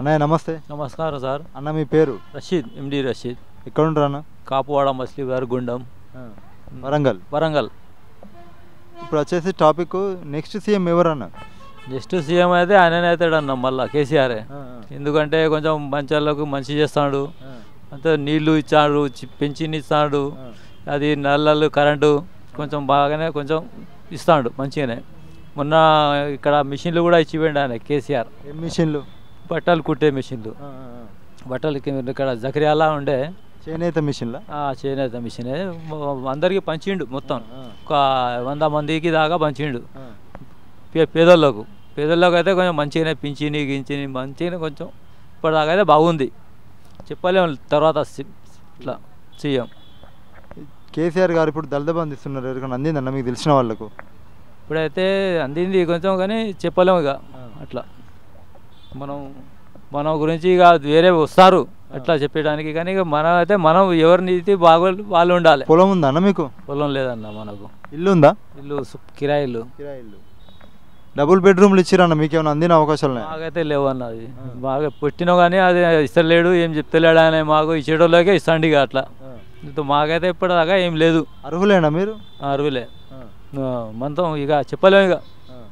అన్నయ్య నమస్తే నమస్కారం సార్ అన్న మీ పేరు రషీద్ ఎండి రషీద్ ఎక్కడ ఉంటారు అన్న కాపువాడ మస్లీ గారు గుండం వరంగల్ వరంగల్ ఇప్పుడు వచ్చేసి టాపిక్ నెక్స్ట్ సీఎం ఎవరన్న నెక్స్ట్ సీఎం అయితే ఆయననే అవుతాడు అన్న మళ్ళా కేసీఆర్ ఎందుకంటే కొంచెం మంచి వాళ్ళకు మంచి చేస్తాడు అంతే నీళ్లు ఇచ్చాడు చి- పెన్షన్ ఇస్తాడు అది నల్లలు కరెంటు కొంచెం బాగానే కొంచెం ఇస్తాడు మంచిగానే మొన్న ఇక్కడ మిషన్లు కూడా ఇచ్చిపోయిండు ఆయన కేసీఆర్ ఏం మిషన్లు బట్టలు కుట్టే మిషన్లు బట్టలు కి- ఇక్కడ జకరియాలా ఉండే చేనేత మిషన్లా ఆ, చేనేత మిషన్ అందరికీ పంచిండు మొత్తం ఒక వంద మందికి దాకా పంచిండు పే- పేదోళ్ళకు పేదోళ్ళకు అయితే కొంచెం మంచిగానే పింఛని గించిని మంచిగానే కొంచెం ఇప్పటిదాకా అయితే బాగుంది చెప్పలేము తర్వాత సి- ఇట్లా సీఎం కేసీఆర్ గారు ఇప్పుడు దళిత బంధు ఇస్తున్నారు ఎవరికైనా అందిందన్న మీకు తెలిసిన వాళ్ళకు ఇప్పుడైతే అందింది కొంచెం కానీ చెప్పలేము ఇక అట్లా మనం మన గురించి ఇక వేరే వస్తారు అట్లా చెప్పడానికి కానీ ఇక మనం అయితే మనం ఎవరి నీతి బాగో వాళ్ళు ఉండాలి పొలం ఉందా అన్న మీకు పొలం లేదన్న మనకు ఇల్లు ఉందా ఇల్లు సు- కిరాయిలు ఇల్లు డబుల్ బెడ్రూమ్లు ఇచ్చిరన్న మీకు ఏమైనా అందిన అవకాశాలు ఉన్నాయి మాకైతే లేవు అన్న అది బాగా పెట్టినా కానీ అది ఇస్తలేడు ఏం చెప్తలేడు ఆయన మాకు ఇచ్చేటోళ్ళకే ఇస్తాండి ఇక అట్లా ఇంత మాకైతే ఇప్పటిదాకా ఏం లేదు అర్హులేనా మీరు అరువులే మనతో ఇక చెప్పలేము ఇక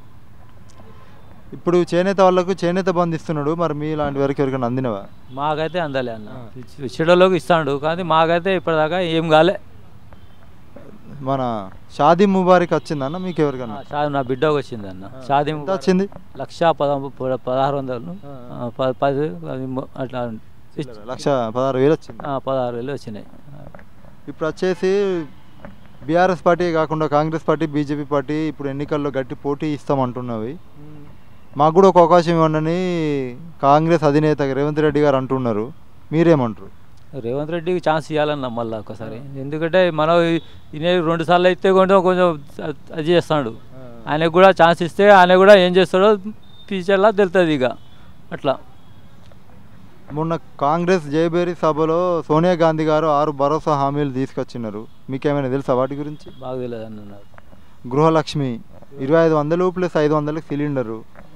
ఇప్పుడు చేనేత వాళ్ళకు చేనేత బంధు ఇస్తున్నాడు మరి మీ లాంటి వరకు ఎవరికైనా అందినవా మాకైతే అందలే అన్న ఇచ్చి- ఇచ్చేటోళ్ళకి ఇస్తాడు కానీ మాకైతే ఇప్పటిదాకా ఏం కాలే మన షాదీ ముబారక్ వచ్చిందన్న మీకు ఎవరికైనా షాది నా బిడ్డకు వచ్చింది అన్న షాది ఎంత వచ్చింది లక్ష పద ప- పదహారు వందలు ఆ, ప- పది అది మొ- అట్లా ఇచ్చి- లక్ష పదహారు వేలు వచ్చింది ఆ, పదహారు వేలు వచ్చినాయి ఇప్పుడు వచ్చేసి బీఆర్ఎస్ పార్టీ కాకుండా కాంగ్రెస్ పార్టీ బీజేపీ పార్టీ ఇప్పుడు ఎన్నికల్లో గట్టి పోటీ ఇస్తామంటున్నవి మాకు కూడా ఒక అవకాశం ఇవ్వండి కాంగ్రెస్ అధినేత రేవంత్ రెడ్డి గారు అంటున్నారు మీరేమంటారు రేవంత్ రెడ్డికి ఛాన్స్ ఇవ్వాలన్న మళ్ళీ ఒకసారి ఎందుకంటే మనం ఈయన రెండు సార్లు అయితే కొంచెం కొంచెం అది చేస్తాడు ఆయనకు కూడా ఛాన్స్ ఇస్తే ఆయన కూడా ఏం చేస్తాడో ఫ్యూచర్లో తెలుస్తుంది ఇక అట్లా మొన్న కాంగ్రెస్ జయబేరి సభలో సోనియా గాంధీ గారు ఆరు భరోసా హామీలు తీసుకొచ్చినారు మీకేమైనా తెలుసా వాటి గురించి బాగా తెలియదు అన్న నాకు గృహలక్ష్మి ఇరవై ఐదు వందలు ప్లస్ ఐదు వందలకు సిలిండరు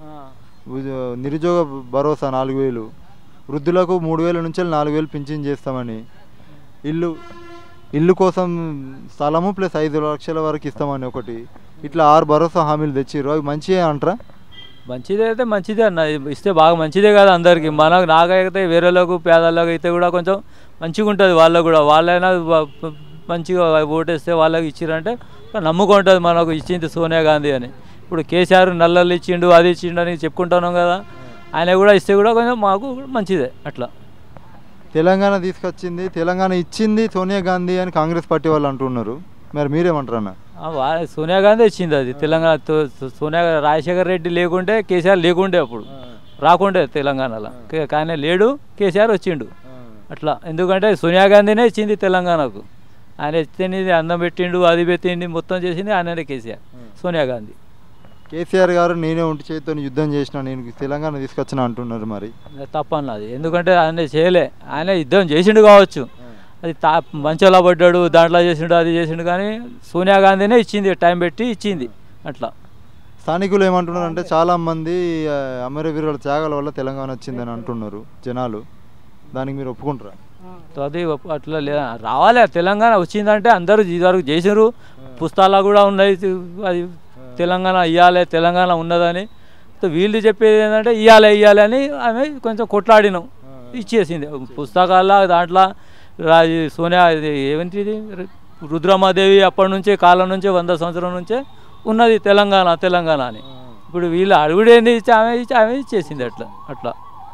ఉ- నిరుద్యోగ భరోసా నాలుగు వేలు వృద్ధులకు మూడు వేల నుంచి నాలుగు వేలు పింఛన్ చేస్తామని ఇల్లు ఇల్లు కోసం స్థలము ప్లస్ ఐదు లక్షల వరకు ఇస్తామని ఒకటి ఇట్లా ఆరు భరోసా హామీలు తెచ్చిర్రు అవి మంచిగా అంటారా మంచిదే అయితే మంచిదే అన్న ఇస్తే బాగా మంచిదే కదా అందరికి మనకు నాకైతే వేరేలకు పేదలకు అయితే కూడా కొంచెం మంచిగా ఉంటుంది వాళ్ళకు కూడా వాళ్ళైనా వా- మంచిగా ఓటేస్తే వాళ్ళకి ఇచ్చిరంటే నమ్మకం ఉంటుంది మనకు ఇచ్చింది సోనియా గాంధీ అని ఇప్పుడు కేసీఆర్ నల్లలు ఇచ్చిండు అది ఇచ్చిండు అని చెప్పుకుంటున్నాం కదా ఆయన కూడా ఇస్తే కూడా కొంచెం మాకు మంచిదే అట్లా తెలంగాణ తీసుకొచ్చింది తెలంగాణ ఇచ్చింది సోనియా గాంధీ అని కాంగ్రెస్ పార్టీ వాళ్ళు అంటున్నారు మరి మీరేమంటారు అన్న ఆ, వా- సోనియా గాంధీ ఇచ్చింది అది తెలంగాణ తో- సోనియా గా- రాజశేఖర్ రెడ్డి లేకుంటే కేసీఆర్ లేకుండే అప్పుడు రాకుండే తెలంగాణలో కే- కానీ లేడు కేసీఆర్ వచ్చిండు అట్లా ఎందుకంటే సోనియా గాంధీనే ఇచ్చింది తెలంగాణకు ఆయన ఇచ్చింది అందం పెట్టిండు అది పెట్టింది మొత్తం చేసింది ఆయననే కేసీఆర్ సోనియా గాంధీ కేసీఆర్ గారు నేనే ఒంటి చేతితో యుద్ధం చేసిన నేను తెలంగాణ తీసుకొచ్చిన అంటున్నారు మరి తప్పన్నది ఎందుకంటే ఆయన చేయలే ఆయన యుద్ధం చేసిండు కావచ్చు అది తా మంచంలో పడ్డాడు దాంట్లో చేసిండు అది చేసిండు కానీ సోనియా గాంధీనే ఇచ్చింది టైం పెట్టి ఇచ్చింది అట్లా స్థానికులు ఏమంటున్నారు అంటే చాలా మంది ఆ, అమరవీరుల త్యాగాల వల్ల తెలంగాణ వచ్చిందని అంటున్నారు జనాలు దానికి మీరు ఒప్పుకుంటారా అది ఒప్పు- అట్లా లే రావాలి తెలంగాణ వచ్చిందంటే అందరూ ఇదివరకు చేసినారు పుస్తకాలు కూడా ఉన్నాయి అది తెలంగాణ ఇవ్వాలి తెలంగాణ ఉన్నదని సో వీళ్ళు చెప్పేది ఏంటంటే ఇవ్వాలి ఇవ్వాలి అని ఆమె కొంచెం కొట్లాడినాం ఇచ్చేసింది పుస్తకాల్లో దాంట్లో రాజు సోనియా ఇది ఏమిటి రుద్రమాదేవి అప్పటి నుంచే కాలం నుంచే వంద సంవత్సరం నుంచే ఉన్నది తెలంగాణ తెలంగాణ అని ఇప్పుడు వీళ్ళు అడుగుడేంది ఇచ్చి ఆమె ఇచ్చి ఆమె ఇచ్చేసింది అట్లా అట్లా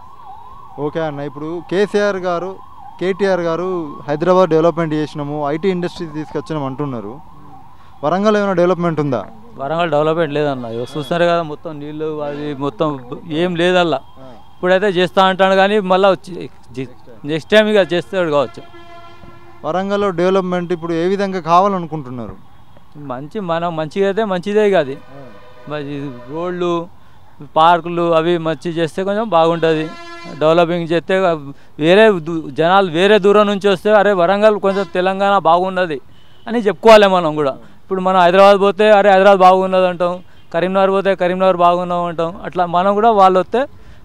ఓకే అన్న ఇప్పుడు కేసీఆర్ గారు కేటీఆర్ గారు హైదరాబాద్ డెవలప్మెంట్ చేసినాము ఐటీ ఇండస్ట్రీ తీసుకొచ్చినాం అంటున్నారు వరంగల్ ఏమైనా డెవలప్మెంట్ ఉందా వరంగల్ డెవలప్మెంట్ లేదన్న ఇగో చూస్తున్నారు కదా మొత్తం నీళ్ళు అది మొత్తం ఏం లేదల్లా ఇప్పుడైతే చేస్తా అంటాడు కానీ మళ్ళీ వచ్చి నెక్స్ట్ టైం ఇక చేస్తాడు కావచ్చు వరంగల్లో డెవలప్మెంట్ ఇప్పుడు ఏ విధంగా కావాలనుకుంటున్నారు మంచి మనం మంచిగా అయితే మంచిదే ఇక అది మరి రోడ్లు పార్కులు అవి మంచి చేస్తే కొంచెం బాగుంటుంది డెవలపింగ్ చేస్తే వేరే దూ- జనాలు వేరే దూరం నుంచి వస్తే అరే వరంగల్ కొంచెం తెలంగాణ బాగున్నది అని చెప్పుకోవాలి మనం కూడా ఇప్పుడు మనం హైదరాబాద్ పోతే అరే హైదరాబాద్ బాగున్నది అంటాం కరీంనగర్ పోతే కరీంనగర్ బాగున్నాం అంటాం అట్లా మనం కూడా వాళ్ళు వస్తే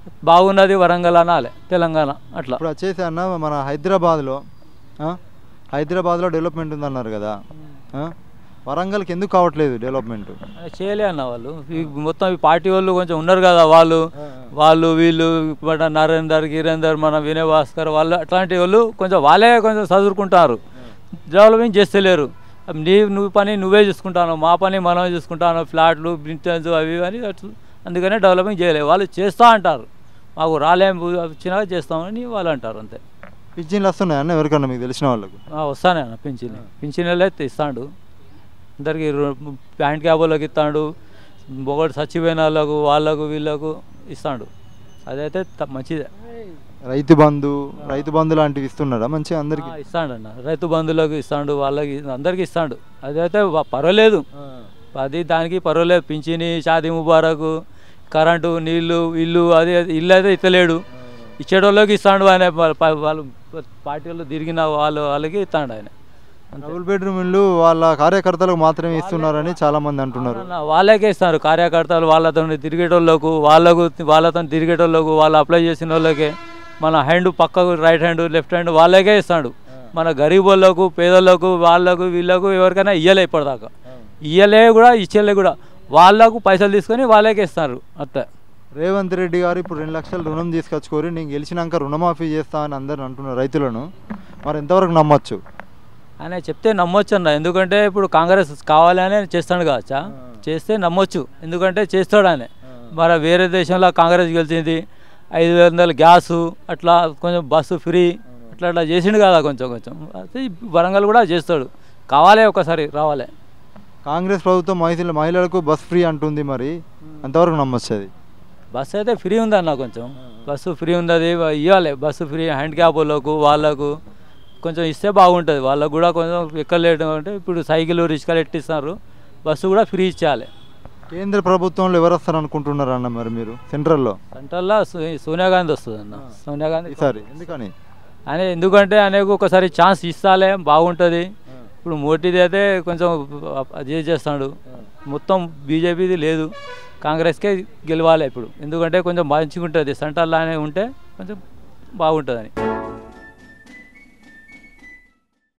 బాగున్నది వరంగల్ అనాలి తెలంగాణ అట్లా ఇప్పుడు వచ్చేసి అన్న మన హైదరాబాద్లో ఆ? హైదరాబాద్లో డెవలప్మెంట్ ఉందన్నారు కదా ఆ? వరంగల్కి ఎందుకు కావట్లేదు డెవలప్మెంట్ చేయలే అన్న వాళ్ళు ఈ మొత్తం ఈ పార్టీ వాళ్ళు కొంచెం ఉన్నారు కదా వాళ్ళు వాళ్ళు వీళ్ళు మన నరేందర్ గిరేందర్ మన వినయ్ భాస్కర్ వాళ్ళు అట్లాంటి వాళ్ళు కొంచెం వాళ్ళే కొంచెం చదువుకుంటారు డెవలపింగ్ చేస్తలేరు నీ నువ్వు పని నువ్వే చూసుకుంటాను మా పని మనమే చూసుకుంటాను ఫ్లాట్లు బింటన్స్ అవి ఇవి అని అట్లా అందుకనే డెవలపింగ్ చేయలేదు వాళ్ళు చేస్తా అంటారు మాకు రాలేం వచ్చినా చేస్తామని వాళ్ళు అంటారు అంతే పింఛన్లు వస్తున్నాయి అన్న ఎవరికన్నా మీకు తెలిసిన వాళ్ళకు ఆ, వస్తానే అన్న పింఛన్ పింఛన్ అయితే ఇస్తాడు అందరికి ప్యాంట్ క్యాబులకు ఇస్తాడు ఒకటి చచ్చిపోయిన వాళ్ళకు వాళ్ళకు వీళ్ళకు ఇస్తాడు అదైతే త- మంచిదే రైతు బంధు రైతు బంధు లాంటివి ఇస్తున్నాడా మంచిగా అందరికి ఆ, ఇస్తాడు అన్న రైతు బంధువులకు ఇస్తాడు వాళ్ళకి అందరికి ఇస్తాడు అదైతే వ- పర్వాలేదు అది దానికి పర్వాలేదు పింఛని షాదీ ముబారకు కరెంటు నీళ్ళు ఇల్లు అది అది ఇల్లు అయితే ఇస్తలేడు ఇచ్చేటోళ్ళకి ఇస్తాడు ఆయన వాళ్ళ- ప- వాళ్ళు పార్టీ వాళ్ళు తిరిగిన వాళ్ళు వాళ్ళకి ఇస్తాడు ఆయన అంతే. డబుల్ బెడ్రూమ్ ఇల్లు వాళ్ళ కార్యకర్తలకు మాత్రమే ఇస్తున్నారని చాలా మంది అంటున్నారు అవునన్న, వాళ్ళకే ఇస్తారు కార్యకర్తలు వాళ్ళతో తిరిగేటోళ్ళకు వాళ్ళకు వాళ్ళతో తిరిగేటోళ్ళకు వాళ్ళు అప్లై చేసిన వాళ్ళకే మన హ్యాండ్ పక్కకు రైట్ హ్యాండ్ లెఫ్ట్ హ్యాండ్ వాళ్ళకే ఇస్తాడు మన గరీబ్ వాళ్ళకు పేదోళ్ళకు వాళ్ళకు వీళ్ళకు ఎవరికైనా ఇయ్యలే ఇప్పటిదాకా ఇయ్యలే కూడా ఇచ్చేలే కూడా వాళ్ళకు పైసలు తీసుకొని వాళ్ళకే ఇస్తారు అట్లా రేవంత్ రెడ్డి గారు ఇప్పుడు రెండు లక్షలు రుణం తీసుకొచ్చుకోరి నేను గెలిచినాక రుణమాఫీ చేస్తా అని అందరు అంటున్నారు రైతులను మరి ఎంతవరకు నమ్మొచ్చు ఆయన చెప్తే నమ్మొచ్చు అన్న ఎందుకంటే ఇప్పుడు కాంగ్రెస్ కావాలని చేస్తాడు కావచ్చా చేస్తే నమ్మొచ్చు ఎందుకంటే చేస్తాడు ఆయన మరి వేరే దేశంలో కాంగ్రెస్ గెలిచింది ఐదు వందల గ్యాసు అట్లా కొంచెం బస్సు ఫ్రీ అట్లా అట్లా చేసిండు కదా కొంచెం కొంచెం అయితే ఈ వరంగల్ కూడా చేస్తాడు కావాలే ఒకసారి రావాలి కాంగ్రెస్ ప్రభుత్వం మహిళ మహిళలకు బస్ ఫ్రీ అంటుంది మరి ఎంతవరకు నమ్మొచ్చు అది బస్సు అయితే ఫ్రీ ఉంది అన్న కొంచెం బస్సు ఫ్రీ ఉంది అది ఇవ్వాలి బస్సు ఫ్రీ హ్యాండ్ క్యాప్ వాళ్ళకు వాళ్ళకు కొంచెం ఇస్తే బాగుంటుంది వాళ్ళకు కూడా కొంచెం ఎక్కలేయడం అంటే ఇప్పుడు సైకిల్ రిక్షాలు ఎట్టిస్తున్నారు బస్సు కూడా ఫ్రీ ఇచ్చేయాలి కేంద్ర ప్రభుత్వంలో ఎవరు వస్తారు అనుకుంటున్నారు అన్న మరి మీరు సెంట్రల్లో సెంట్రల్లో సో- సోనియా గాంధీ వస్తుంది అన్న సోనియా గాంధీ ఈసారి ఎందుకని ఆయన ఎందుకంటే అనేక ఒకసారి ఛాన్స్ ఇస్తాలే బాగుంటుంది ఇప్పుడు మోటీది అయితే కొంచెం అది చేస్తాడు మొత్తం బీజేపీది లేదు కాంగ్రెస్కే గెలవాలి ఇప్పుడు ఎందుకంటే కొంచెం మంచిగా ఉంటుంది సెంట్రల్లో అనే ఉంటే కొంచెం బాగుంటుందని